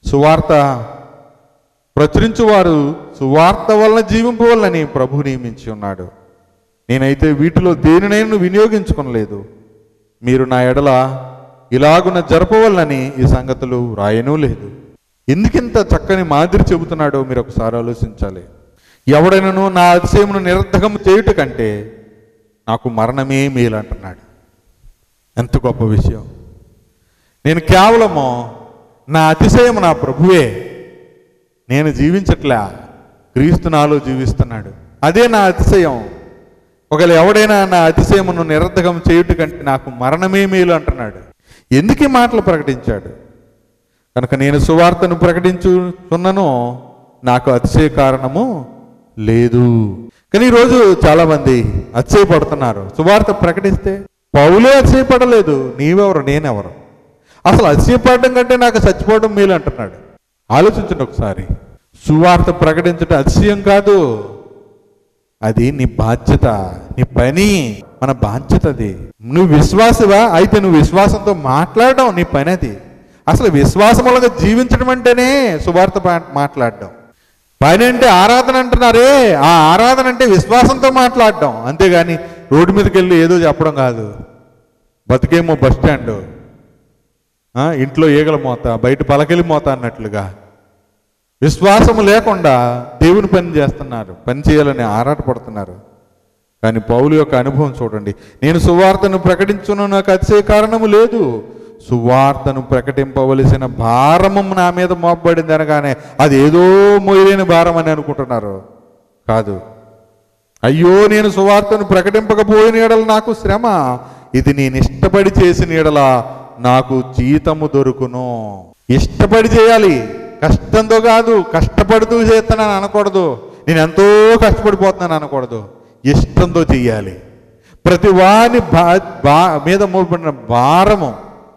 సువార్త ప్రచురించువారు సువార్త వలన జీవింపవలనని ప్రభు నియమించి ఉన్నాడు నేనైతే వీటిలో దేనినైనా వినియోగించుకొనలేదు మీరు నా ఎడల ఇలాగున జరపవలనని ఈ సంగతులు రాయనూ లేదు ఎందుకింత చక్కని మాదిరి చెబుతున్నాడో మీరు ఒకసారి ఆలోచించాలి ఎవడైనను నా అతిశయమును నిరర్ధకం చేయుట కంటే నాకు మరణమే మేలు అంటున్నాడు ఎంత గొప్ప విషయం నేను కేవలము నా అతిశయము నా ప్రభువే నేను జీవించట్లా క్రీస్తు నాలో జీవిస్తున్నాడు అదే నా అతిశయం ఒకవేళ ఎవడైనా నా అతిశయమును నిరర్ధకం చేయుట కంటే నాకు మరణమే మేలు అంటున్నాడు ఎందుకు ఈ మాటలు ప్రకటించాడు కనుక నేను సువార్తను ప్రకటించుచున్నను నాకు అతిశయ కారణము లేదు కానీ ఈరోజు చాలా మంది అతిశయపడుతున్నారు సువార్త ప్రకటిస్తే పౌలే అతిశయపడలేదు నీవెవరు నేనెవరు అసలు అతిశయపడడం కంటే నాకు చచ్చిపోవడం మేలు అంటున్నాడు ఆలోచించండి ఒకసారి సువార్త ప్రకటించడం అతిశయం కాదు అది నీ బాధ్యత నీ పని మన బాధ్యత అది నువ్వు విశ్వాసవా అయితే నువ్వు విశ్వాసంతో మాట్లాడడం నీ పని అది అసలు విశ్వాసములుగా జీవించడం అంటేనే సువార్త పా- మాట్లాడడం పని అంటే ఆరాధన అంటున్నారే ఆ ఆరాధన అంటే విశ్వాసంతో మాట్లాడడం అంతేగాని రోడ్డు మీదకి వెళ్ళి ఏదో చెప్పడం కాదు బతికేమో బస్ స్టాండ్ ఆ, ఇంట్లో ఈగల మోత బయట పలకెలి మోత అన్నట్లుగా విశ్వాసము లేకుండా దేవుని పని చేస్తున్నారు పని చేయాలని ఆరాటపడుతున్నారు కానీ పౌలు యొక్క అనుభవం చూడండి నేను సువార్తను ప్రకటించును నాకు అతిశయ కారణము లేదు సువార్తను ప్రకటింపవలసిన భారము నా మీద మోపబడింది అనగానే అది ఏదో మొయలేని భారం అని అనుకుంటున్నారు కాదు అయ్యో నేను సువార్తను ప్రకటింపకపోయిన ఎడల నాకు శ్రమ ఇది నేను ఇష్టపడి చేసిన ఎడల నాకు జీతము దొరుకును ఇష్టపడి చేయాలి కష్టంతో కాదు కష్టపడుతూ చేస్తున్నాను అనకూడదు నేను ఎంతో కష్టపడిపోతున్నాను అనకూడదు ఇష్టంతో చెయ్యాలి ప్రతి వాని బా బా మీద మోపబడిన భారము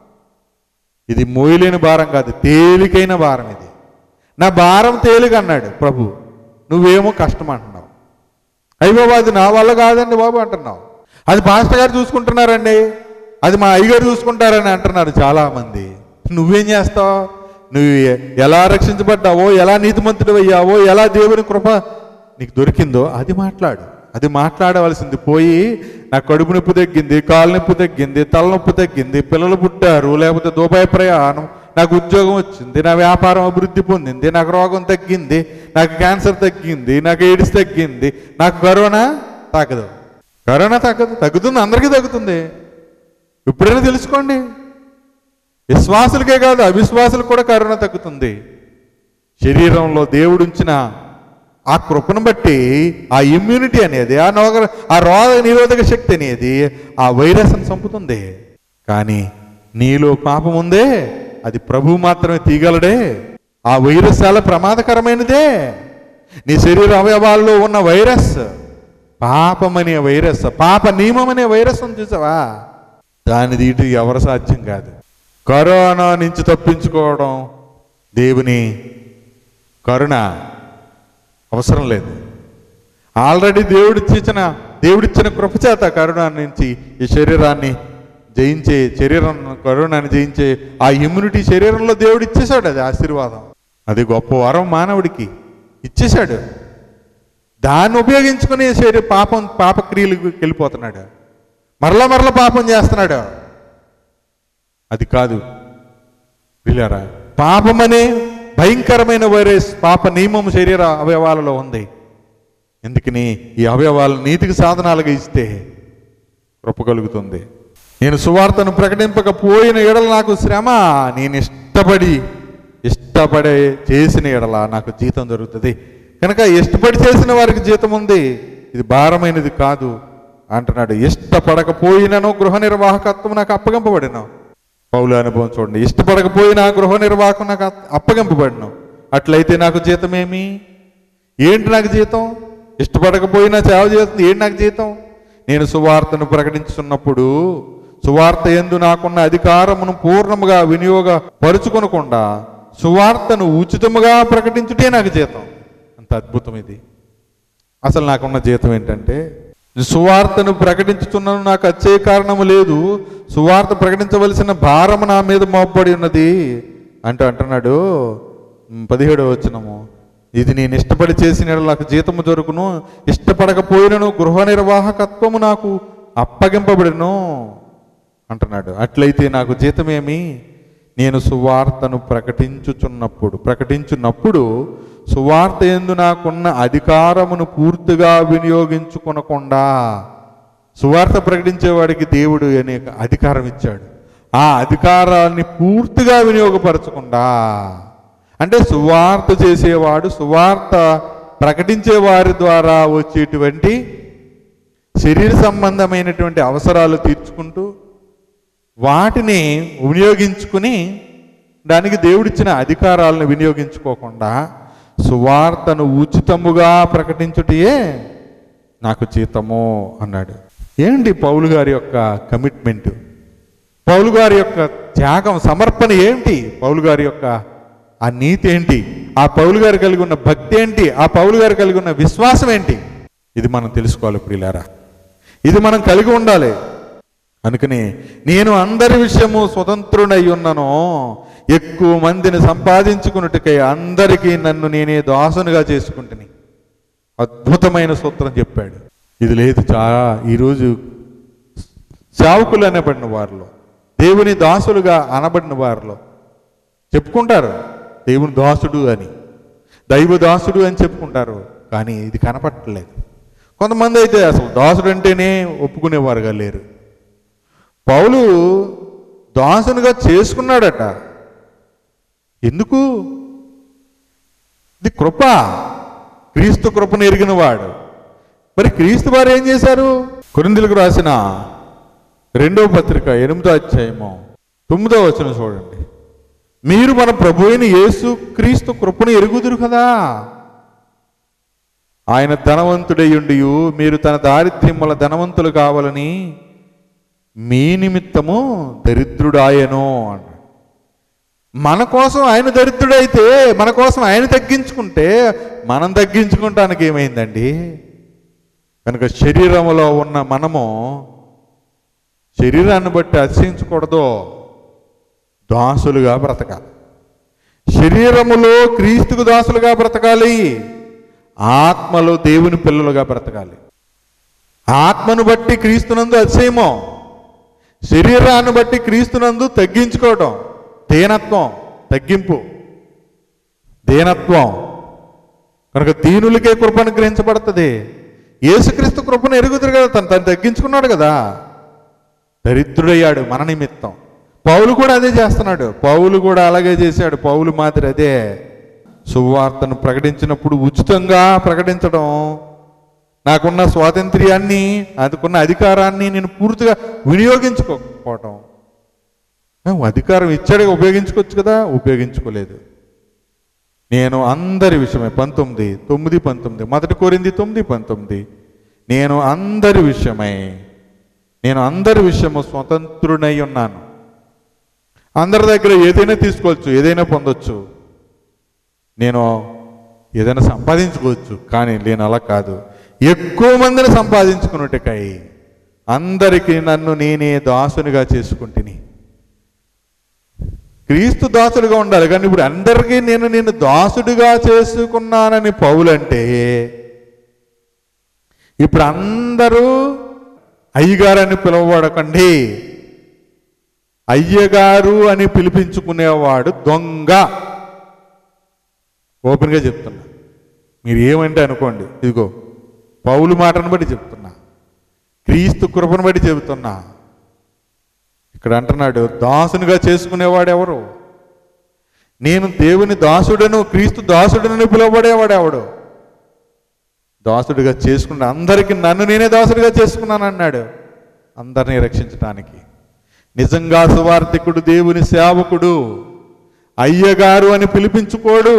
ఇది మోయలేని భారం కాదు తేలికైన భారం ఇది నా భారం తేలిక అన్నాడు ప్రభు నువ్వేమో కష్టం అంటున్నావు అయ్య బాబు అది నా వల్ల కాదండి బాబు అంటున్నావు అది పాస్టర్ గారు చూసుకుంటున్నారండి అది మా అయ్యగారు చూసుకుంటారని అంటున్నారు చాలా మంది నువ్వేం చేస్తావు నువ్వు ఎ- ఎలా రక్షించబడ్డావో ఎలా నీతిమంతుడు అయ్యావో ఎలా దేవుని కృప నీకు దొరికిందో అది మాట్లాడు అది మాట్లాడవలసింది పోయి నా కడుపు నొప్పి తగ్గింది కాలు నొప్పి తగ్గింది తలనొప్పి తగ్గింది పిల్లలు పుట్టారు లేకపోతే దుబాయ్ ప్రయాణం నాకు ఉద్యోగం వచ్చింది నా వ్యాపారం అభివృద్ధి పొందింది నాకు రోగం తగ్గింది నాకు క్యాన్సర్ తగ్గింది నాకు ఎయిడ్స్ తగ్గింది నాకు కరోనా తగ్గదు కరోనా తగ్గదు తగ్గుతుంది అందరికీ తగ్గుతుంది ఇప్పుడైనా తెలుసుకోండి విశ్వాసులకే కాదు అవిశ్వాసులకు కూడా కరోనా తగ్గుతుంది శరీరంలో దేవుడుంచిన ఆ కృపను బట్టి ఆ ఇమ్యూనిటీ అనేది ఆ నోగ ఆ రోగ నిరోధక శక్తి అనేది ఆ వైరస్ని చంపుతుంది కానీ నీలో పాపం ఉందే అది ప్రభు మాత్రమే తీయగలడే ఆ వైరస్ చాలా ప్రమాదకరమైనదే నీ శరీర అవయవాల్లో ఉన్న వైరస్ పాపమనే వైరస్ పాప నియమం అనే వైరస్ ఉంది చూసావా దాని దీటి ఎవరు సాధ్యం కాదు కరోనా నుంచి తప్పించుకోవడం దేవుని కరుణ అవసరం లేదు ఆల్రెడీ దేవుడిచ్చిన దేవుడిచ్చిన కృపచేత కరుణ నుంచి ఈ శరీరాన్ని జయించే శరీరం కరుణాన్ని జయించే ఆ ఇమ్యూనిటీ శరీరంలో దేవుడు ఇచ్చేశాడు అది ఆశీర్వాదం అది గొప్ప వరం మానవుడికి ఇచ్చేశాడు దాన్ని ఉపయోగించుకుని శరీర పాపం పాపక్రియలకు వెళ్ళిపోతున్నాడు మరలా మరలా పాపం చేస్తున్నాడు అది కాదు పిల్లరా పాపమనే భయంకరమైన వైరస్ పాప నియమం శరీర అవయవాలలో ఉంది ఎందుకని ఈ అవయవాలు నీతికి సాధనాలుగా ఇస్తే కృప కలుగుతుంది నేను సువార్తను ప్రకటింపకపోయిన ఎడల నాకు శ్రమ నేను ఇష్టపడి ఇష్టపడే చేసిన ఎడల నాకు జీతం దొరుకుతుంది కనుక ఇష్టపడి చేసిన వారికి జీతం ఉంది ఇది భారమైనది కాదు అంటున్నాడు ఇష్టపడకపోయినను గృహ నిర్వాహకత్వం నాకు అప్పగింపబడిన పౌలు అనుభవం చూడండి ఇష్టపడకపోయినా గృహ నిర్వాహకం నాకు అప్- అప్పగింపబడిన అట్లయితే నాకు జీతమేమి ఏంటి నాకు జీతం ఇష్టపడకపోయినా సేవ చేస్తుంది ఏంటి నాకు జీతం నేను సువార్తను ప్రకటించుతున్నప్పుడు సువార్త ఎందు నాకున్న అధికారమును పూర్ణముగా వినియోగపరుచుకొనకుండా సువార్తను ఉచితముగా ప్రకటించుటే నాకు జీతం అంత అద్భుతం ఇది అసలు నాకున్న జీతం ఏంటంటే సువార్తను ప్రకటించుతున్నాను నాకు వచ్చే కారణము లేదు సువార్త ప్రకటించవలసిన భారము నా మీద మోపబడి ఉన్నది అంటూ అంటున్నాడు ఉమ్, పదిహేడవ వచనము ఇది నేను ఇష్టపడి చేసిన యెడల నాకు జీతము దొరుకును ఇష్టపడకపోయినను గృహ నిర్వాహకత్వము నాకు అప్పగింపబడిను అంటున్నాడు అట్లయితే నాకు జీతమేమి నేను సువార్తను ప్రకటించుచున్నప్పుడు ప్రకటించున్నప్పుడు సువార్త ఎందు నాకున్న అధికారమును పూర్తిగా వినియోగించుకొనకుండా సువార్త ప్రకటించేవాడికి దేవుడు అనేక అధికారం ఇచ్చాడు ఆ అధికారాన్ని పూర్తిగా వినియోగపరచకుండా అంటే సువార్త చేసేవాడు సువార్త ప్రకటించే వారి ద్వారా వచ్చేటువంటి శరీర సంబంధమైనటువంటి అవసరాలు తీర్చుకుంటూ వాటిని వినియోగించుకుని దానికి దేవుడిచ్చిన అధికారాలను వినియోగించుకోకుండా సువార్తను ఉచితముగా ప్రకటించుటయే నాకు జీతము అన్నాడు ఏంటి పౌలు గారి యొక్క కమిట్మెంట్ పౌలు గారి యొక్క త్యాగం సమర్పణ ఏంటి పౌలు గారి యొక్క ఆ నీతి ఏంటి ఆ పౌలు గారు కలిగి ఉన్న భక్తి ఏంటి ఆ పౌలు గారు కలిగి ఉన్న విశ్వాసం ఏంటి ఇది మనం తెలుసుకోవాలి ప్రియులారా ఇది మనం కలిగి ఉండాలి అందుకని నేను అందరి విషయము స్వతంత్రుడై ఉన్నాను ఎక్కువ మందిని సంపాదించుకున్నట్టుకై అందరికీ నన్ను నేనే దాసునిగా చేసుకుంటుని అద్భుతమైన సూత్రం చెప్పాడు ఇది లేదు చాలా ఈరోజు సేవకులు అనబడిన వారిలో దేవుని దాసులుగా అనబడిన వారిలో చెప్పుకుంటారు దేవుని దాసుడు అని దైవ దాసుడు అని చెప్పుకుంటారు కానీ ఇది కనపట్టలేదు కొంతమంది అయితే అసలు దాసుడు అంటేనే ఒప్పుకునేవారుగా లేరు పౌలు దాసునిగా చేసుకున్నాడట ఎందుకు ఇది కృప క్రీస్తు కృపను ఎరిగిన వాడు మరి క్రీస్తు వారు ఏం చేశారు కొరిందులకు రాసిన రెండవ పత్రిక ఎనిమిదో అధ్యాయము తొమ్మిదో వచనం చూడండి మీరు మన ప్రభు అయిన యేసు క్రీస్తు కృపను ఎరుగుదురు కదా ఆయన ధనవంతుడయ్యుండి మీరు తన దారిద్ర్యం వల్ల ధనవంతులు కావాలని మీ నిమిత్తము దరిద్రుడాయను అన్నాడు మన కోసం ఆయన దరిద్రుడైతే మన కోసం ఆయన తగ్గించుకుంటే మనం తగ్గించుకుంటానికి ఏమైందండి కనుక శరీరములో ఉన్న మనము శరీరాన్ని బట్టి అతిశయించకూడదు దాసులుగా బ్రతకాలి శరీరములో క్రీస్తుకు దాసులుగా బ్రతకాలి ఆత్మలో దేవుని పిల్లలుగా బ్రతకాలి ఆత్మను బట్టి క్రీస్తునందు అతిశయమో శరీరాన్ని బట్టి క్రీస్తునందు తగ్గించుకోవటం దీనత్వం తగ్గింపు దీనత్వం కనుక దీనులకే కృప అనుగ్రహించబడుతుంది యేసుక్రీస్తు కృపను ఎరుగుతారు కదా తను తను తగ్గించుకున్నాడు కదా దరిద్రుడయ్యాడు మన నిమిత్తం పౌలు కూడా అదే చేస్తున్నాడు పౌలు కూడా అలాగే చేశాడు పౌలు మాదిరి అదే సువార్తను ప్రకటించినప్పుడు ఉచితంగా ప్రకటించడం నాకున్న స్వాతంత్ర్యాన్ని అందుకున్న అధికారాన్ని నేను పూర్తిగా వినియోగించుకోకపోవటం ఆ, అధికారం ఇచ్చాడు ఉపయోగించుకోవచ్చు కదా ఉపయోగించుకోలేదు నేను అందరి విషయమై పంతొమ్మిది తొమ్మిది పంతొమ్మిది మొదటి కోరింది తొమ్మిది పంతొమ్మిది నేను అందరి విషయమై నేను అందరి విషయము స్వతంత్రునై ఉన్నాను అందరి దగ్గర ఏదైనా తీసుకోవచ్చు ఏదైనా పొందొచ్చు నేను ఏదైనా సంపాదించుకోవచ్చు కానీ నేను అలా కాదు ఎక్కువ మందిని సంపాదించుకున్నట్టుకై అందరికీ నన్ను నేనే దాసునిగా చేసుకుంటుని క్రీస్తు దాసుడిగా ఉండాలి కానీ ఇప్పుడు అందరికీ నేను నేను దాసుడిగా చేసుకున్నానని పౌలంటే ఇప్పుడు అందరూ అయ్యగారని పిలువబడకండి అయ్యగారు అని పిలిపించుకునేవాడు దొంగ ఓపెన్గా చెప్తున్నా మీరు ఏమంటే అనుకోండి ఇదిగో పౌలు మాటను బట్టి చెప్తున్నా క్రీస్తు కృపను బట్టి చెబుతున్నా ఇక్కడ అంటున్నాడు దాసునిగా చేసుకునేవాడు ఎవరు నేను దేవుని దాసుడను క్రీస్తు దాసుడని పిలువబడేవాడు ఎవడు దాసుడిగా చేసుకున్న అందరికీ నన్ను నేనే దాసుడిగా చేసుకున్నాను అన్నాడు అందరినీ రక్షించడానికి నిజంగా సువార్థికుడు దేవుని సేవకుడు అయ్యగారు అని పిలిపించుకోడు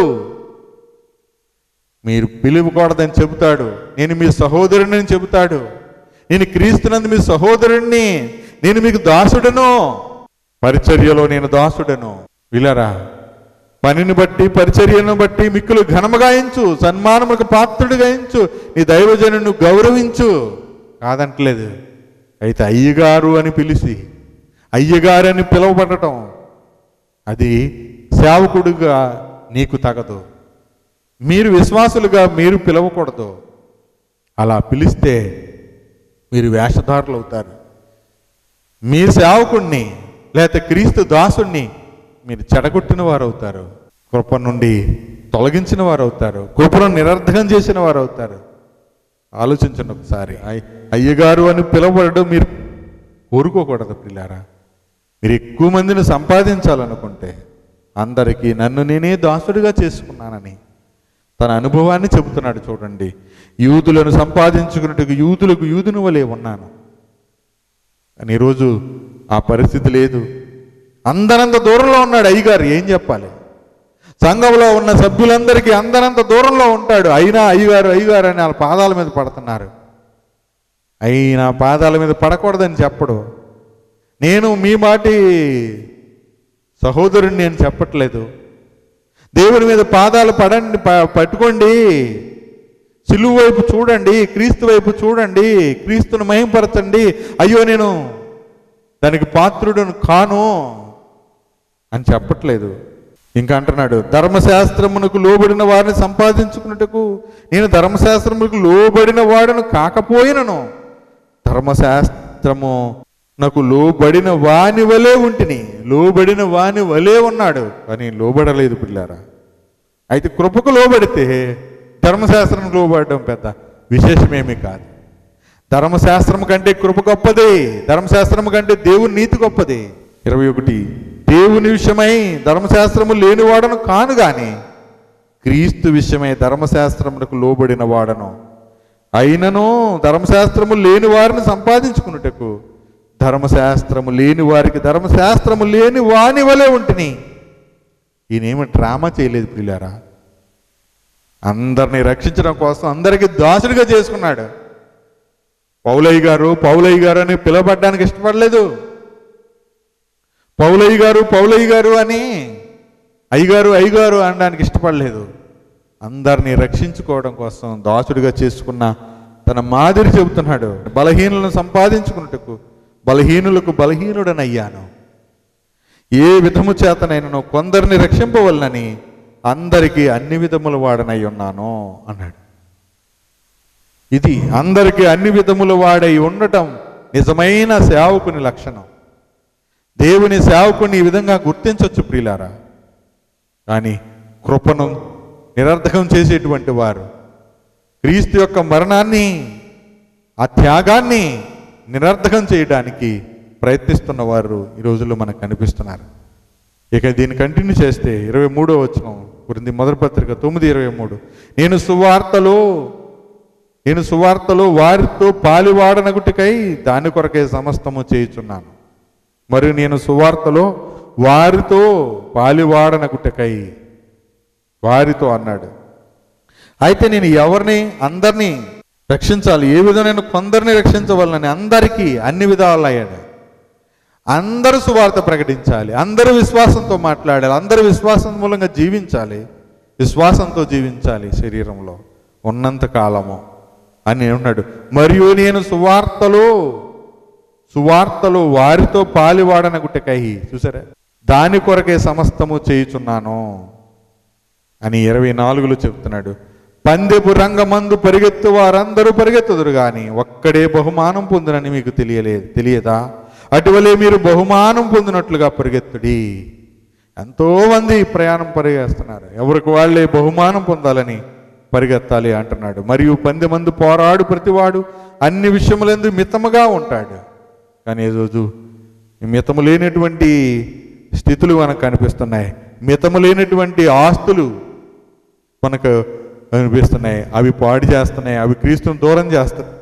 మీరు పిలువకూడదని చెబుతాడు నేను మీ సహోదరుని అని చెబుతాడు నేను క్రీస్తునందు మీ సహోదరుణ్ణి నేను మీకు దాసుడను పరిచర్యలో నేను దాసుడను విలరా పనిని బట్టి పరిచర్యను బట్టి మిక్కులు ఘనము గాయించు సన్మానములకు పాత్రుడు గాయించు నీ దైవజనును గౌరవించు కాదంటలేదు అయితే అయ్యగారు అని పిలిచి అయ్యగారు అని పిలువబడటం అది సేవకుడుగా నీకు తగదు మీరు విశ్వాసులుగా మీరు పిలవకూడదు అలా పిలిస్తే మీరు వేషధారులు అవుతారు మీ సేవకుణ్ణి లేకపోతే క్రీస్తు దాసుణ్ణి మీరు చెడగొట్టిన వారు అవుతారు కృప నుండి తొలగించిన వారు అవుతారు కృపను నిరర్ధకం చేసిన వారు అవుతారు ఆలోచించండి ఒకసారి అయ్- అయ్యగారు అని పిలవబడడం మీరు కోరుకోకూడదు పిల్లారా మీరు ఎక్కువ మందిని సంపాదించాలనుకుంటే అందరికీ నన్ను నేనే దాసుడిగా చేసుకున్నానని తన అనుభవాన్ని చెబుతున్నాడు చూడండి యూదులను సంపాదించుకున్నట్టుగా యూదులకు యూదుని వలె ఉన్నాను కానీ ఈరోజు ఆ పరిస్థితి లేదు అందరంత దూరంలో ఉన్నాడు అయ్యగారు ఏం చెప్పాలి సంఘంలో ఉన్న సభ్యులందరికీ అందరంత దూరంలో ఉంటాడు అయినా అయ్యగారు అయ్యగారు అని వాళ్ళ పాదాల మీద పడుతున్నారు అయినా పాదాల మీద పడకూడదని చెప్పడు నేను మీ మాటి సహోదరుని నేను చెప్పట్లేదు దేవుని మీద పాదాలు పడండి ప- పట్టుకోండి సిలువు వైపు చూడండి క్రీస్తు వైపు చూడండి క్రీస్తును మహింపరచండి అయ్యో నేను దానికి పాత్రుడును కాను అని చెప్పట్లేదు ఇంకా అంటున్నాడు ధర్మశాస్త్రమునకు లోబడిన వారిని సంపాదించుకున్నట్టుకు నేను ధర్మశాస్త్రమునకు లోబడిన వాడును కాకపోయినను ధర్మశాస్త్రము నాకు లోబడిన వాని వలే ఉంటిని లోబడిన వాని వలే ఉన్నాడు కానీ లోబడలేదు పిల్లారా అయితే కృపకు లోబడితే ధర్మశాస్త్రం లోబడడం పెద్ద విశేషమేమీ కాదు ధర్మశాస్త్రం కంటే కృప గొప్పది ధర్మశాస్త్రం కంటే దేవుని నీతి గొప్పది ఇరవై ఒకటి దేవుని విషయమై ధర్మశాస్త్రము లేనివాడను కాను గాని క్రీస్తు విషయమై ధర్మశాస్త్రమునకు లోబడిన వాడను అయినను ధర్మశాస్త్రము లేని వారిని సంపాదించుకున్నటకు ధర్మశాస్త్రము లేని వారికి ధర్మశాస్త్రము లేని వాని వలె ఉంటిని ఈయనేమి డ్రామా చేయలేదు పిల్లారా అందరిని రక్షించడం కోసం అందరికీ దాసుడిగా చేసుకున్నాడు పౌలయ్య గారు పౌలయ్య గారు అని పిలవబడ్డానికి ఇష్టపడలేదు పౌలయ్య గారు పౌలయ్య గారు అని అయ్యగారు అయ్యగారు అనడానికి ఇష్టపడలేదు అందరినీ రక్షించుకోవడం కోసం దాసుడిగా చేసుకున్న తన మాదిరి చెబుతున్నాడు బలహీనులను సంపాదించుకున్నట్టుకు బలహీనులకు బలహీనుడనయ్యాను ఏ విధము చేతనైనను కొందరిని రక్షింపవలనని అందరికీ అన్ని విధముల వాడనై ఉన్నాను అన్నాడు ఇది అందరికీ అన్ని విధముల వాడై ఉండటం నిజమైన సేవకుని లక్షణం దేవుని సేవకుని ఈ విధంగా గుర్తించవచ్చు ప్రియులారా కానీ కృపను నిరర్ధకం చేసేటువంటి వారు క్రీస్తు యొక్క మరణాన్ని ఆ త్యాగాన్ని నిరర్ధకం చేయడానికి ప్రయత్నిస్తున్న వారు ఈ రోజుల్లో మనకు కనిపిస్తున్నారు ఇక దీన్ని కంటిన్యూ చేస్తే ఇరవై మూడో వచ్చిన గురించి మొదటి పత్రిక తొమ్మిది ఇరవై మూడు నేను సువార్తలో నేను సువార్తలో వారితో పాలివాడనగుటికై దాని కొరకే సమస్తము చేయుచున్నాను మరియు నేను సువార్తలో వారితో పాలివాడనగుటకై వారితో అన్నాడు అయితే నేను ఎవరిని అందరినీ రక్షించాలి ఏ విధమైన కొందరిని రక్షించవాలని అందరికీ అన్ని విధాలు అయ్యాడు అందరూ సువార్త ప్రకటించాలి అందరూ విశ్వాసంతో మాట్లాడాలి అందరూ విశ్వాసం మూలంగా జీవించాలి విశ్వాసంతో జీవించాలి శరీరంలో ఉన్నంత కాలము అని ఉన్నాడు మరియు నేను సువార్తలో సువార్తలో వారితో పాలివాడనగుట్టకై చూసారా దాని కొరకే సమస్తము చేయుచున్నాను అని ఇరవై నాలుగులో చెప్తున్నాడు పందెపు రంగమందు పరిగెత్తు వారందరూ పరిగెత్తుదురు గాని ఒక్కడే బహుమానం పొందునని మీకు తెలియలేదు తెలియదా అటువలే మీరు బహుమానం పొందినట్లుగా పరిగెత్తుడి ఎంతో మంది ప్రయాణం పరిగెస్తున్నారు ఎవరికి వాళ్ళే బహుమానం పొందాలని పరిగెత్తాలి అంటున్నాడు మరియు పందెమందు పోరాడు ప్రతివాడు అన్ని విషయములందు మితముగా ఉంటాడు కానీ ఈరోజు ఈ మితము లేనటువంటి స్థితులు మనకు కనిపిస్తున్నాయి మితము లేనటువంటి ఆస్తులు మనకు అనిపిస్తున్నాయి అవి పాడు చేస్తున్నాయి అవి క్రీస్తుని దూరం చేస్తున్నాయి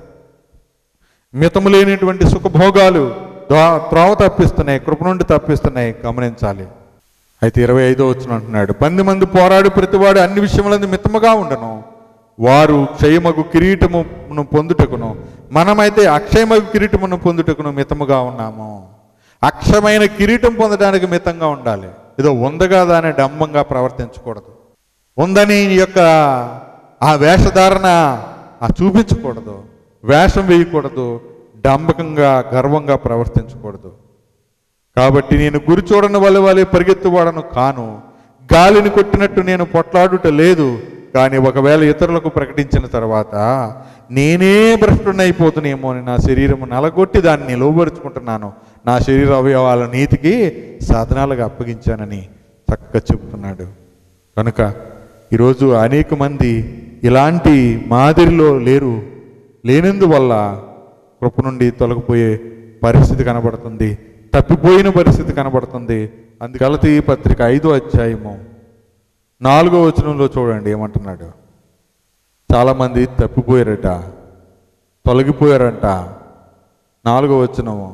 మితము లేనటువంటి సుఖభోగాలు ద్వా- త్రోవ తప్పిస్తున్నాయి కృప నుండి తప్పిస్తున్నాయి గమనించాలి అయితే ఇరవై ఐదో వచ్చిన అంటున్నాడు పంది మంది పోరాడు ప్రతివాడు అన్ని విషయములందు మితముగా ఉండను వారు క్షయమగు కిరీటమును పొందుటకును మనమైతే అక్షయమగు కిరీటమును పొందుటకును మితముగా ఉన్నాము అక్షయమైన కిరీటం పొందడానికి మితంగా ఉండాలి ఏదో ఉందగాదా అనే డంబంగా ప్రవర్తించకూడదు ఉందని నీ యొక్క ఆ వేషధారణ ఆ చూపించకూడదు వేషం వేయకూడదు డంబకంగా గర్వంగా ప్రవర్తించకూడదు కాబట్టి నేను గురి చూడని వాళ్ళ వాళ్ళే పరిగెత్తువాడను కాను గాలిని కొట్టినట్టు నేను పొట్లాడుట లేదు కానీ ఒకవేళ ఇతరులకు ప్రకటించిన తర్వాత నేనే భ్రష్టునైపోతునేమో అని నా శరీరము నలగొట్టి దాన్ని లోబరుచుకుంటున్నాను నా శరీర అవయవాల నీతికి సాధనాలుగా అప్పగించానని చక్కగా చెబుతున్నాడు కనుక ఈరోజు అనేక మంది ఇలాంటి మాదిరిలో లేరు లేనందువల్ల కృప నుండి తొలగిపోయే పరిస్థితి కనబడుతుంది తప్పిపోయిన పరిస్థితి కనబడుతుంది అందుకలతి పత్రిక ఐదో అధ్యాయము నాలుగో వచనంలో చూడండి ఏమంటున్నాడు చాలామంది తప్పిపోయారట తొలగిపోయారంట నాలుగో వచనము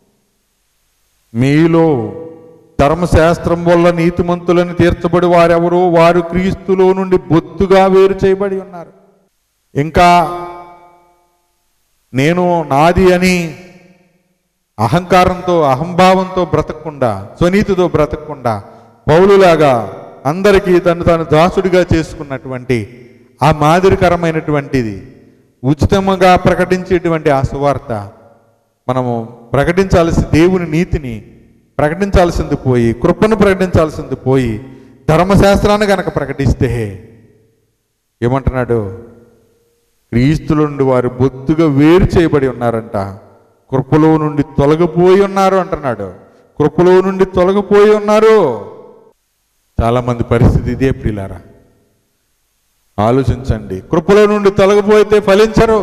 మీలో ధర్మశాస్త్రం వల్ల నీతిమంతులను తీర్చబడి వారెవరో వారు క్రీస్తులో నుండి బొత్తుగా వేరు చేయబడి ఉన్నారు ఇంకా నేను నాది అని అహంకారంతో అహంభావంతో బ్రతకకుండా స్వనీతితో బ్రతకకుండా పౌలులాగా అందరికీ తను తాను దాసుడిగా చేసుకున్నటువంటి ఆ మాదిరికరమైనటువంటిది ఉచితంగా ప్రకటించేటువంటి ఆ సువార్త మనము ప్రకటించాల్సి దేవుని నీతిని ప్రకటించాల్సింది పోయి కృపను ప్రకటించాల్సింది పోయి ధర్మశాస్త్రాన్ని గనక ప్రకటిస్తే ఏమంటున్నాడు క్రీస్తుల నుండి వారు బొత్తుగా వేరు చేయబడి ఉన్నారంట కృపలో నుండి తొలగిపోయి ఉన్నారు అంటున్నాడు కృపలో నుండి తొలగిపోయి ఉన్నారు చాలామంది పరిస్థితి ఇదే ప్రియులారా ఆలోచించండి కృపలో నుండి తొలగిపోతే ఫలించరు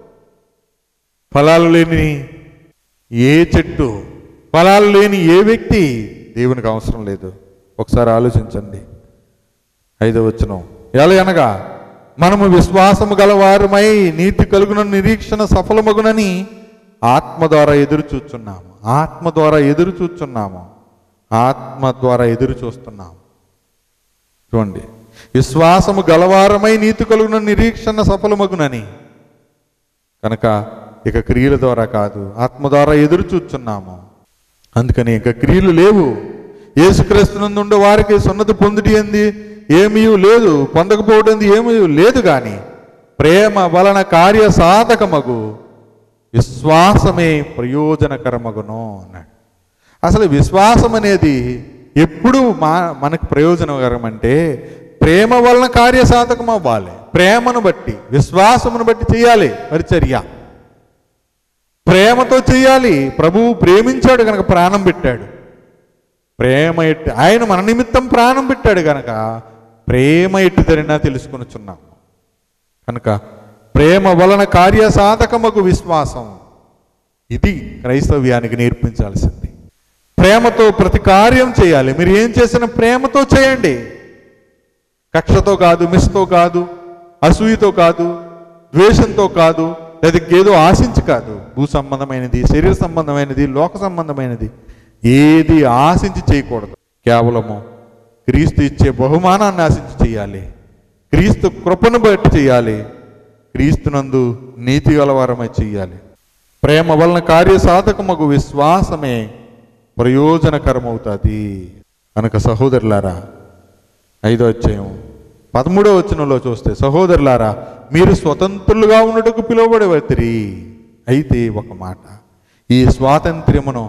ఫలాలు లేని ఏ చెట్టు ఫలాలు లేని ఏ వ్యక్తి దేవునికి అవసరం లేదు ఒకసారి ఆలోచించండి ఐదవ వచనం ఎలా అనగా మనము విశ్వాసము గలవారమై నీతి కలుగున నిరీక్షణ సఫలమగునని ఆత్మ ద్వారా ఎదురు చూస్తున్నాము ఆత్మ ద్వారా ఎదురు చూస్తున్నాము ఆత్మ ద్వారా ఎదురు చూస్తున్నాము చూడండి విశ్వాసము గలవారమై నీతి కలుగున నిరీక్షణ సఫలమగునని కనుక ఇక క్రియల ద్వారా కాదు ఆత్మ ద్వారా ఎదురు చూస్తున్నాము అందుకని ఇక క్రియలు లేవు యేసుక్రీస్తునందుండే వారికి సున్నతి పొందుటి ఏంది ఏమీ లేదు పొందకపోవడం ఏమీ లేదు కానీ ప్రేమ వలన కార్య సాధకమగు విశ్వాసమే ప్రయోజనకరమగును అన్నాడు అసలు విశ్వాసం అనేది ఎప్పుడు మా మనకు ప్రయోజనకరం అంటే ప్రేమ వలన కార్యసాధకం అవ్వాలి ప్రేమను బట్టి విశ్వాసమును బట్టి చేయాలి పరిచర్య ప్రేమతో చేయాలి ప్రభువు ప్రేమించాడు కనుక ప్రాణం పెట్టాడు ప్రేమ ఎట్టి ఆయన మన నిమిత్తం ప్రాణం పెట్టాడు కనుక ప్రేమ ఎట్టి తరినా తెలుసుకొనుచున్నాం కనుక ప్రేమ వలన కార్యసాధకమగు విశ్వాసం ఇది క్రైస్తవ్యానికి నేర్పించాల్సింది ప్రేమతో ప్రతి కార్యం చేయాలి మీరు ఏం చేసిన ప్రేమతో చేయండి కక్షతో కాదు మిస్తో కాదు అసూయతో కాదు ద్వేషంతో కాదు లేదా ఏదో ఆశించి కాదు భూ సంబంధమైనది శరీర సంబంధమైనది లోక సంబంధమైనది ఏది ఆశించి చేయకూడదు కేవలము క్రీస్తు ఇచ్చే బహుమానాన్ని ఆశించి చేయాలి క్రీస్తు కృపను బట్టి చేయాలి క్రీస్తునందు నీతి గలవారమై చేయాలి ప్రేమ వలన కార్యసాధకమగు విశ్వాసమే ప్రయోజనకరమవుతుంది కనుక సహోదరులారా ఐదో అధ్యాయం పదమూడో వచనంలో చూస్తే సహోదరులారా మీరు స్వతంత్రులుగా ఉన్నట్టుకు పిలువబడవతిరి అయితే ఒక మాట ఈ స్వాతంత్ర్యమును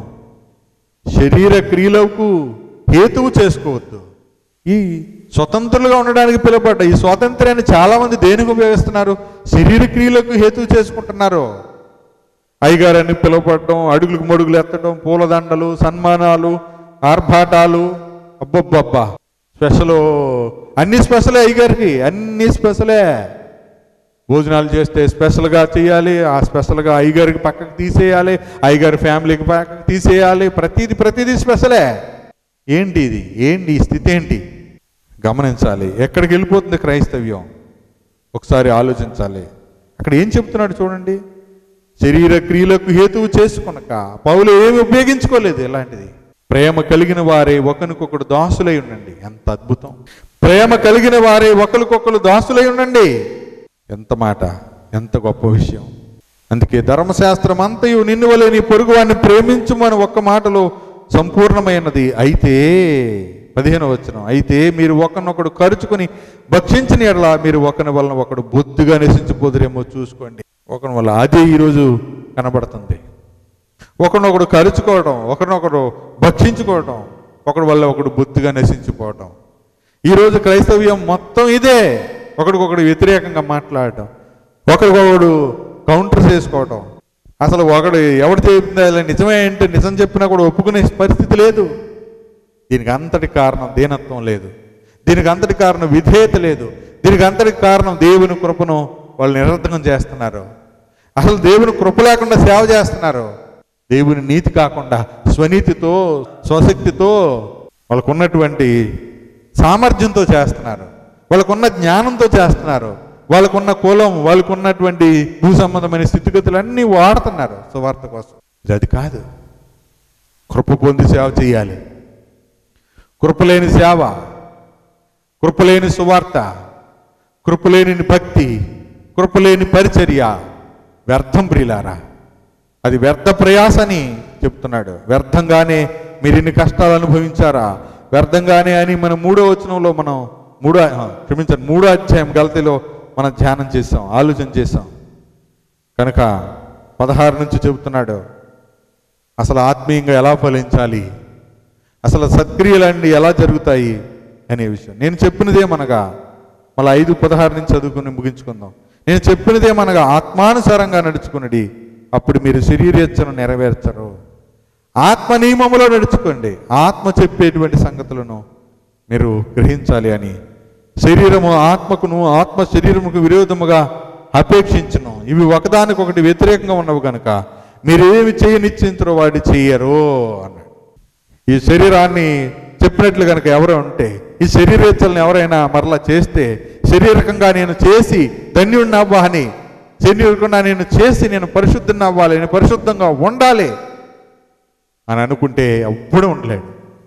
శరీర క్రియలకు హేతువు చేసుకోవద్దు ఈ స్వతంత్రులుగా ఉండడానికి పిలువబడ్డ ఈ స్వాతంత్ర్యాన్ని చాలామంది దేనికి ఉపయోగిస్తున్నారు శరీర క్రియలకు హేతువు చేసుకుంటున్నారు అయ్యగారని పిలువపడడం అడుగులకు మడుగులు ఎత్తడం పూలదండలు సన్మానాలు ఆర్భాటాలు అబ్బబ్బబ్బా స్పెషల్ అన్ని స్పెషలే అయ్యగారికి అన్ని స్పెషలే భోజనాలు చేస్తే స్పెషల్గా చేయాలి ఆ స్పెషల్గా అయ్యగారికి పక్కకు తీసేయాలి అయ్యగారి ఫ్యామిలీకి పక్కకు తీసేయాలి ప్రతిదీ ప్రతిదీ స్పెషలే ఏంటి ఇది ఏంటి ఈ స్థితి ఏంటి గమనించాలి ఎక్కడికి వెళ్ళిపోతుంది క్రైస్తవ్యం ఒకసారి ఆలోచించాలి అక్కడ ఏం చెప్తున్నాడు చూడండి శరీర క్రియలకు హేతువు చేసుకొనక పౌలు ఏమి ఉపయోగించుకోలేదు ఇలాంటిది ప్రేమ కలిగిన వారే ఒకరికొకడు దాసులై ఉండండి ఎంత అద్భుతం ప్రేమ కలిగిన వారే ఒకరికొకరు దాసులై ఉండండి ఎంత మాట ఎంత గొప్ప విషయం అందుకే ధర్మశాస్త్రం అంతయు నిన్ను వలె నీ పొరుగు వాడిని ప్రేమించుమని ఒక్క మాటలో సంపూర్ణమైనది అయితే పదిహేను వచ్చిన అయితే మీరు ఒకరినొకడు ఖర్చుకొని భక్షించిన ఎడల మీరు ఒకరి వలన ఒకడు బొద్దుగా నశించిపోదురేమో చూసుకోండి ఒకరి వల్ల అదే ఈరోజు కనబడుతుంది ఒకరినొకడు కరుచుకోవడం ఒకరినొకడు భక్షించుకోవడం ఒకడి వల్ల ఒకడు బొత్తుగా నశించిపోవడం ఈరోజు క్రైస్తవ్యం మొత్తం ఇదే ఒకడికొకడు వ్యతిరేకంగా మాట్లాడటం ఒకరికొకడు కౌంటర్ చేసుకోవటం అసలు ఒకడు ఎవడు చెప్పింది అది నిజమే అంటే నిజం చెప్పినా కూడా ఒప్పుకునే పరిస్థితి లేదు దీనికి అంతటి కారణం దీనత్వం లేదు దీనికి అంతటి కారణం విధేయత లేదు దీనికి అంతటి కారణం దేవుని కృపను వాళ్ళు నిరర్థకం చేస్తున్నారు అసలు దేవుని కృప లేకుండా సేవ చేస్తున్నారు దేవుని నీతి కాకుండా స్వనీతితో స్వశక్తితో వాళ్ళకు ఉన్నటువంటి సామర్థ్యంతో చేస్తున్నారు వాళ్ళకున్న జ్ఞానంతో చేస్తున్నారు వాళ్ళకున్న కులం వాళ్ళకు ఉన్నటువంటి భూ సంబంధమైన స్థితిగతులన్నీ వాడుతున్నారు సువార్త కోసం ఇది అది కాదు కృప పొంది సేవ చేయాలి కృపలేని సేవ కృపలేని సువార్త కృపలేని భక్తి కృపలేని పరిచర్య వ్యర్థం ప్రియులారా అది వ్యర్థ ప్రయాసని చెప్తున్నాడు వ్యర్థంగానే మీరు ఇన్ని కష్టాలు అనుభవించారా వ్యర్థంగానే అని మన మూడో వచనంలో మనం మూడో ఆ, క్షమించండి మూడో అధ్యాయం గలతిలో మనం ధ్యానం చేసాం ఆలోచన చేసాం కనుక పదహారు నుంచి చెబుతున్నాడు అసలు ఆత్మీయంగా ఎలా ఫలించాలి అసలు సత్క్రియలన్నీ ఎలా జరుగుతాయి అనే విషయం నేను చెప్పినదేమనగా మళ్ళీ ఐదు పదహారు నుంచి చదువుకుని ముగించుకుందాం నేను చెప్పినదేమనగా ఆత్మానుసారంగా నడుచుకున్నది అప్పుడు మీరు శరీరేచ్ఛను నెరవేర్చరు ఆత్మ నియమములో నడుచుకోండి ఆత్మ చెప్పేటువంటి సంగతులను మీరు గ్రహించాలి అని శరీరము ఆత్మకును ఆత్మ శరీరముకు విరోధముగా అపేక్షించును ఇవి ఒకదానికొకటి వ్యతిరేకంగా ఉన్నవి కనుక మీరు ఏమి చేయనిచ్చించరో వాడి చెయ్యరు అన్నాడు ఈ శరీరాన్ని చెప్పినట్లు కనుక ఎవరు ఉంటే ఈ శరీరేచ్ఛలను ఎవరైనా మరలా చేస్తే శరీరకంగా నేను చేసి ధన్యుడిని అవ్వా అని శరీరకంగా నేను చేసి నేను పరిశుద్ధుని అవ్వాలి నేను పరిశుద్ధంగా ఉండాలి అని అనుకుంటే ఎప్పుడు ఉండలేడు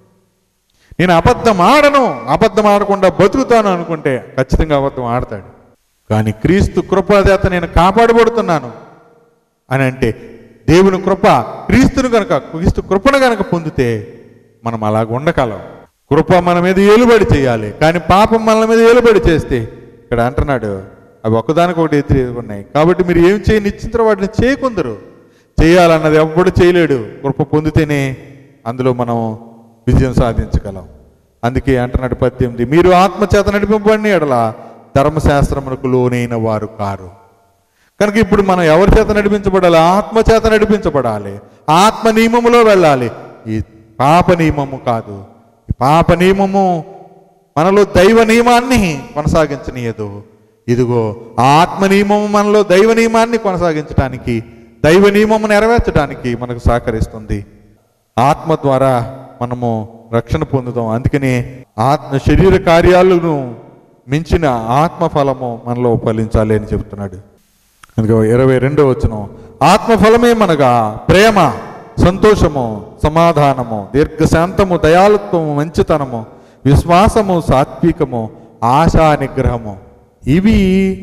నేను అబద్ధం ఆడను అబద్ధం ఆడకుండా బతుకుతాను అనుకుంటే ఖచ్చితంగా అబద్ధం ఆడతాడు కానీ క్రీస్తు కృపచేత నేను కాపాడబడుతున్నాను అని అంటే దేవుని కృప క్రీస్తును కనుక క్రీస్తు కృపను కనుక పొందితే మనం అలాగ ఉండగలం కృప మన మీద ఏలుబడి చేయాలి కానీ పాపం మన మీద ఏలుబడి చేస్తే ఇక్కడ అంటున్నాడు అవి ఒకదానికొకటి ఎదురు ఉన్నాయి కాబట్టి మీరు ఏం చేయని ఇచ్చిన వాటిని చేయకుందరు చేయాలన్నది ఎవ్వడు చేయలేడు కృప పొందితేనే అందులో మనం విజయం సాధించగలం అందుకే అంటున్నాడు పద్దెనిమిది మీరు ఆత్మచేత నడిపింపబడిన ఎడల ధర్మశాస్త్రమునకు లోనైన వారు కారు కనుక ఇప్పుడు మనం ఎవరి చేత నడిపించబడాలి ఆత్మ చేత నడిపించబడాలి ఆత్మ నియమములో వెళ్ళాలి ఈ పాప నియమము కాదు ఈ పాప నియమము మనలో దైవ నియమాన్ని కొనసాగించనీయదు ఇదిగో ఆత్మ నియమము మనలో దైవ నియమాన్ని కొనసాగించడానికి దైవ నియమము నెరవేర్చడానికి మనకు సహకరిస్తుంది ఆత్మ ద్వారా మనము రక్షణ పొందుతాం అందుకనే ఆత్మ శరీర కార్యాలను మించిన ఆత్మ ఫలము మనలో ఫలించాలి అని చెప్తున్నాడు అందుకే ఇరవై రెండో వచ్చిన ఆత్మఫలమేమనగా ప్రేమ సంతోషము సమాధానము దీర్ఘశాంతము దయాళుత్వము మంచితనము విశ్వాసము సాత్వికము ఆశా నిగ్రహము ఇవి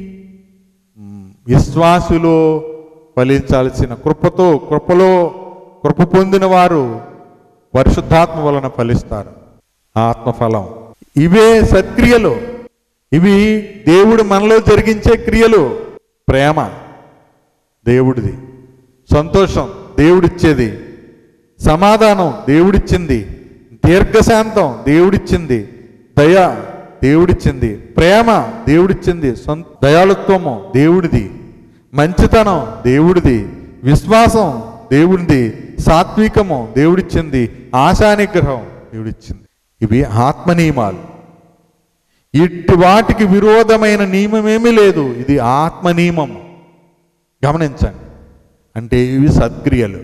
మ్, విశ్వాసులో ఫలించాల్సిన కృపతో కృపలో కృప పొందిన వారు పరిశుద్ధాత్మ వలన ఫలిస్తారు ఆత్మఫలం ఇవే సత్క్రియలు ఇవి దేవుడు మనలో జరిగించే క్రియలు ప్రేమ దేవుడిది సంతోషం దేవుడిచ్చేది సమాధానం దేవుడిచ్చింది దీర్ఘశాంతం దేవుడిచ్చింది దయ దేవుడిచ్చింది ప్రేమ దేవుడిచ్చింది సొం దయాళుత్వము దేవుడిది మంచితనం దేవుడిది విశ్వాసం దేవుడిది సాత్వికము దేవుడిచ్చింది ఆశానిగ్రహం దేవుడిచ్చింది ఇవి ఆత్మ నియమాలు ఇట్టి వాటికి విరోధమైన నియమమేమీ లేదు ఇది ఆత్మ నియమం గమనించండి అంటే ఇవి సత్క్రియలు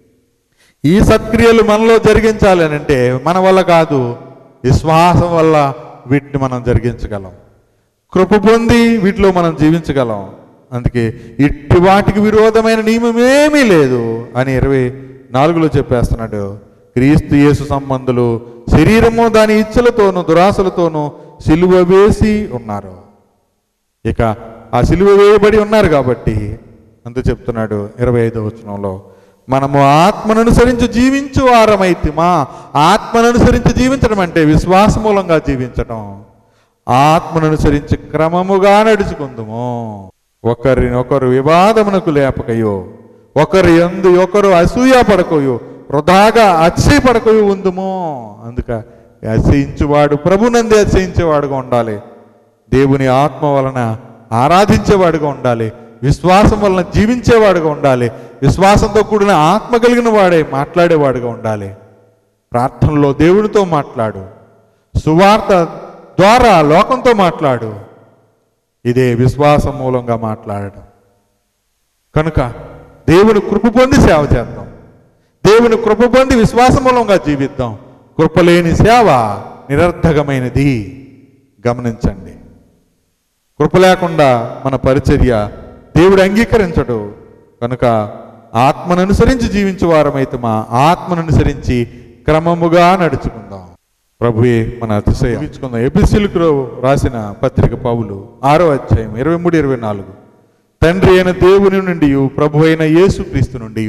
ఈ సత్క్రియలు మనలో జరిగించాలి అని అంటే మన వల్ల కాదు విశ్వాసం వల్ల వీటిని మనం జరిగించగలం కృప పొంది వీటిలో మనం జీవించగలం అందుకే ఇట్టి వాటికి విరోధమైన నియమమేమీ లేదు అని ఇరవై నాలుగులో చెప్పేస్తున్నాడు క్రీస్తు యేసు సంబంధులు శరీరము దాని ఇచ్చలతోనూ దురాశలతోనూ సిలువ వేసి ఉన్నారు ఇక ఆ సిలువ వేయబడి ఉన్నారు కాబట్టి అంత చెప్తున్నాడు ఇరవై ఐదో వచనంలో మనము ఆత్మను అనుసరించి జీవించు వారమైతే మా ఆత్మను అనుసరించి జీవించడం అంటే విశ్వాస మూలంగా జీవించడం ఆత్మను అనుసరించి క్రమముగా నడుచుకుందుము ఒకరిని ఒకరు వివాదమునకు లేపకయో ఒకరి ఎందు ఒకరు అసూయ పడకయో వృధాగా అతిశయ పడకయో ఉందుము అందుక అసహించువాడు ప్రభునందే అసహించేవాడుగా ఉండాలి దేవుని ఆత్మ వలన ఆరాధించేవాడుగా ఉండాలి విశ్వాసం వలన జీవించేవాడుగా ఉండాలి విశ్వాసంతో కూడిన ఆత్మ కలిగిన వాడే మాట్లాడేవాడుగా ఉండాలి ప్రార్థనలో దేవునితో మాట్లాడు సువార్త ద్వారా లోకంతో మాట్లాడు ఇదే విశ్వాసం మూలంగా మాట్లాడడం కనుక దేవుని కృప పొంది సేవ చేద్దాం దేవుని కృప పొంది విశ్వాసం మూలంగా జీవిద్దాం కృపలేని సేవ నిరర్ధకమైనది గమనించండి కృప లేకుండా మన పరిచర్య దేవుడు అంగీకరించడు కనుక ఆత్మను అనుసరించి జీవించే వారమైతే మా ఆత్మను అనుసరించి క్రమముగా నడుచుకుందాం ప్రభువే మన అతిశయం ఇచ్చుకుందాం ఎపిసిల్కు రాసిన పత్రిక పౌలు ఆరో అధ్యాయం ఇరవై మూడు ఇరవై నాలుగు తండ్రి అయిన దేవుని నుండి ప్రభు అయిన యేసుక్రీస్తు నుండి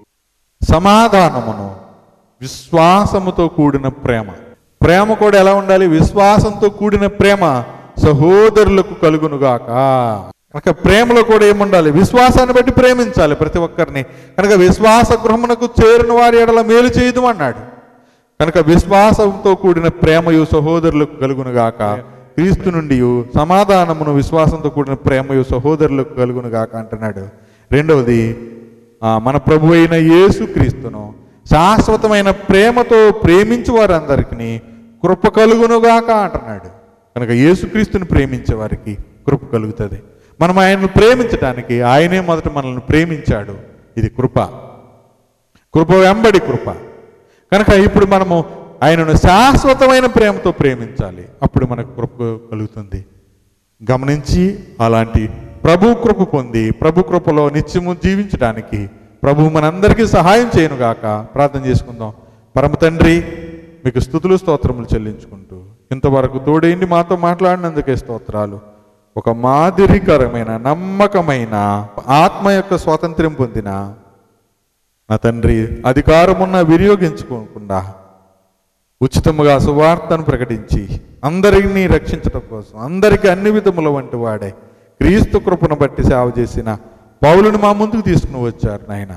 సమాధానమును విశ్వాసముతో కూడిన ప్రేమ ప్రేమ కూడా ఎలా ఉండాలి విశ్వాసంతో కూడిన ప్రేమ సహోదరులకు కలుగునుగాక కనుక ప్రేమలో కూడా ఏముండాలి విశ్వాసాన్ని బట్టి ప్రేమించాలి ప్రతి ఒక్కరిని కనుక విశ్వాస గృహమునకు చేరిన వారి ఎడల మేలు చేయదు అన్నాడు కనుక విశ్వాసంతో కూడిన ప్రేమయు సహోదరులకు కలుగునుగాక క్రీస్తు నుండి సమాధానమును విశ్వాసంతో కూడిన ప్రేమయు సహోదరులకు కలుగునుగాక అంటున్నాడు రెండవది ఆ, మన ప్రభు అయిన యేసు క్రీస్తును శాశ్వతమైన ప్రేమతో ప్రేమించు వారందరికీ కృప కలుగునుగాక అంటున్నాడు కనుక యేసుక్రీస్తుని ప్రేమించే వారికి కృప కలుగుతుంది మనం ఆయనను ప్రేమించడానికి ఆయనే మొదట మనల్ని ప్రేమించాడు ఇది కృప కృప వెంబడి కృప కనుక ఇప్పుడు మనము ఆయనను శాశ్వతమైన ప్రేమతో ప్రేమించాలి అప్పుడు మనకు కృప కలుగుతుంది గమనించి అలాంటి ప్రభు కృప పొంది ప్రభు కృపలో నిత్యము జీవించడానికి ప్రభు మనందరికీ సహాయం చేయనుగాక ప్రార్థన చేసుకుందాం పరమ తండ్రి మీకు స్థుతులు స్తోత్రములు చెల్లించుకుంటూ ఇంతవరకు తోడేండి మాతో మాట్లాడినందుకే స్తోత్రాలు ఒక మాదిరికరమైన నమ్మకమైన ఆత్మ యొక్క స్వాతంత్ర్యం పొందిన నా తండ్రి అధికారమున్న వినియోగించుకోకుండా ఉచితముగా సువార్తను ప్రకటించి అందరినీ రక్షించడం కోసం అందరికీ అన్ని విధముల వంటి వాడే క్రీస్తు కృపను బట్టి సేవ చేసిన పౌలుని మా ముందుకు తీసుకుని వచ్చారు నాయన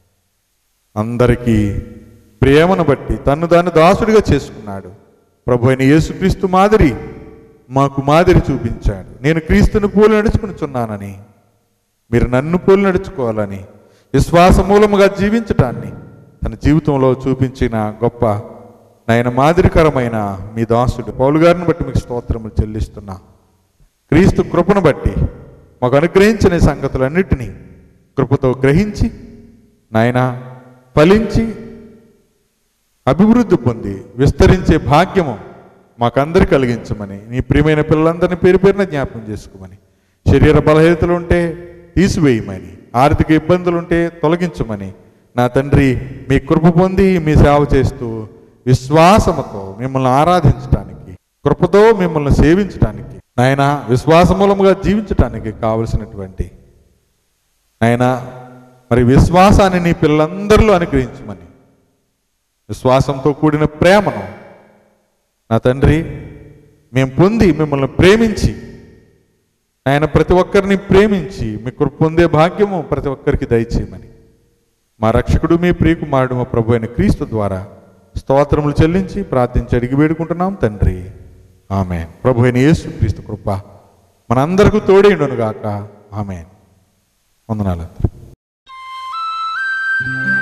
అందరికీ ప్రేమను బట్టి తన్ను దాన్ని దాసుడిగా చేసుకున్నాడు ప్రభు అయిన యేసుక్రీస్తు మాదిరి మాకు మాదిరి చూపించాడు నేను క్రీస్తుని పోలి నడుచుకునిచున్నానని మీరు నన్ను పోలి నడుచుకోవాలని విశ్వాస మూలముగా జీవించటాన్ని తన జీవితంలో చూపించిన గొప్ప నాయన మాదిరికరమైన మీ దాసుడు పౌలు గారిని బట్టి మీకు స్తోత్రములు చెల్లిస్తున్నా క్రీస్తు కృపను బట్టి మాకు అనుగ్రహించిన ఈ సంగతులన్నిటినీ కృపతో గ్రహించి నాయన ఫలించి అభివృద్ధి పొంది విస్తరించే భాగ్యము మాకందరి కలిగించమని నీ ప్రియమైన పిల్లలందరినీ పేరు పేరున జ్ఞాపకం చేసుకోమని శరీర బలహీనతలు ఉంటే తీసివేయమని ఆర్థిక ఇబ్బందులు ఉంటే తొలగించమని నా తండ్రి మీ కృప పొంది మీ సేవ చేస్తూ విశ్వాసముతో మిమ్మల్ని ఆరాధించటానికి కృపతో మిమ్మల్ని సేవించటానికి నాయన విశ్వాసమూలముగా జీవించటానికి కావలసినటువంటి నాయన మరి విశ్వాసాన్ని నీ పిల్లలందరిలో అనుగ్రహించమని విశ్వాసంతో కూడిన ప్రేమను నా తండ్రి మేము పొంది మిమ్మల్ని ప్రేమించి ఆయన ప్రతి ఒక్కరిని ప్రేమించి మీ కృప పొందే భాగ్యము ప్రతి ఒక్కరికి దయచేయమని మా రక్షకుడు మీ ప్రియకుమారుడు మా ప్రభు అయిన క్రీస్తు ద్వారా స్తోత్రములు చెల్లించి ప్రార్థించి అడిగి వేడుకుంటున్నాం తండ్రి ఆమె ప్రభు అయిన యేసు క్రీస్తు కృప మనందరికీ తోడేయుండును గాక ఆమె వందనాలు